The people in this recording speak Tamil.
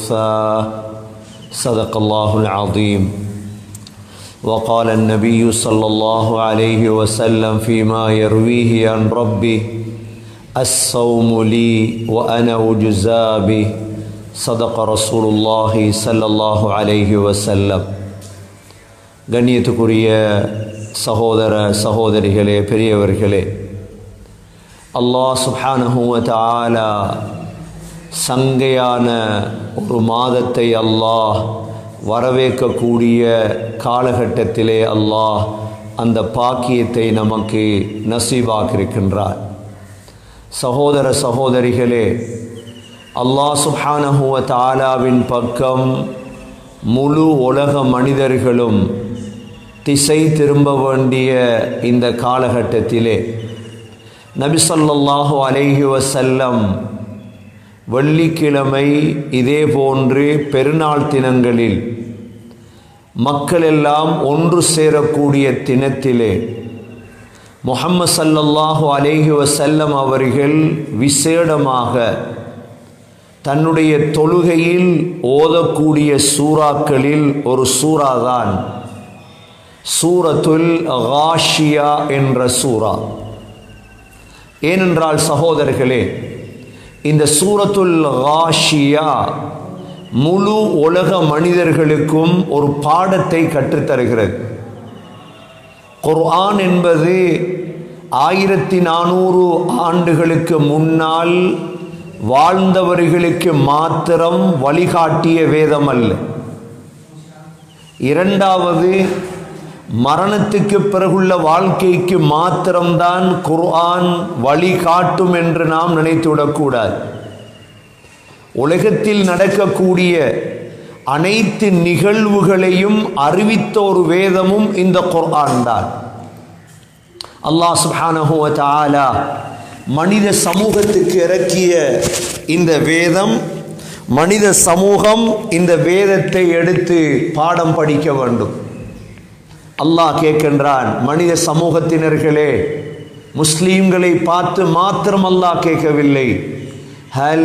موساه صدق الله العظيم وقال النبي صلى الله عليه وسلم فيما يرويه عن ربه الصوم لي وأنا أجزى به صدق رسول الله صلى الله عليه وسلم கண்ணியத்துக்குரிய சகோதர சகோதரிகளே பெரியவர்களே அல்லாஹ் சுப்ஹானஹுவ தஆலா சங்கையான ஒரு மாதத்தை அல்லாஹ் வரவேற்கக்கூடிய காலகட்டத்திலே அல்லாஹ் அந்த பாக்கியத்தை நமக்கு நசீவாக்கியிருக்கின்றார் சகோதர சகோதரிகளே அல்லாஹ் சுப்ஹானஹுவ தாலாவின் பக்கம் முழு உலக மனிதர்களும் திசை திரும்ப வேண்டிய இந்த காலகட்டத்திலே நபிசல்லாஹு அலைஹி வசல்லம் வெள்ளிக்கிழமை இதே போன்று பெருநாள் தினங்களில் மக்கள் எல்லாம் ஒன்று சேரக்கூடிய தினத்திலே முகம்மது சல்லல்லாஹு அலேஹி வசல்லம் அவர்கள் விசேடமாக தன்னுடைய தொழுகையில் ஓதக்கூடிய சூறாக்களில் ஒரு சூறாதான் சூரத்துல் காஷியா என்ற சூறா ஏனென்றால் சகோதரர்களே இந்த சூரத்துல் காஷியா முழு உலக மனிதர்களுக்கும் ஒரு பாடத்தை கற்றுத்தருகிறது குர்ஆன் என்பது ஆயிரத்தி நானூறு ஆண்டுகளுக்கு முன்னால் வாழ்ந்தவர்களுக்கு மாத்திரம் வழிகாட்டிய வேதம் அல்ல இரண்டாவது மரணத்துக்கு பிறகுள்ள வாழ்க்கைக்கு மாத்திரம்தான் குர்ஆன் வழிகாட்டும் என்று நாம் நினைத்துவிடக்கூடாது உலகத்தில் நடக்கக்கூடிய அனைத்து நிகழ்வுகளையும் அறிவித்த ஒரு வேதமும் இந்த குர்ஆன் தான் அல்லாஹ் சுப்ஹானஹு வ தஆலா மனித சமூகத்துக்கு இறக்கிய இந்த வேதம் மனித சமூகம் இந்த வேதத்தை எடுத்து பாடம் படிக்க வேண்டும் அல்லாஹ் கேட்கின்றான் மனித சமூகத்தினர்களே முஸ்லீம்களை பார்த்து மாத்திரம் அல்லாஹ் கேட்கவில்லை ஹல்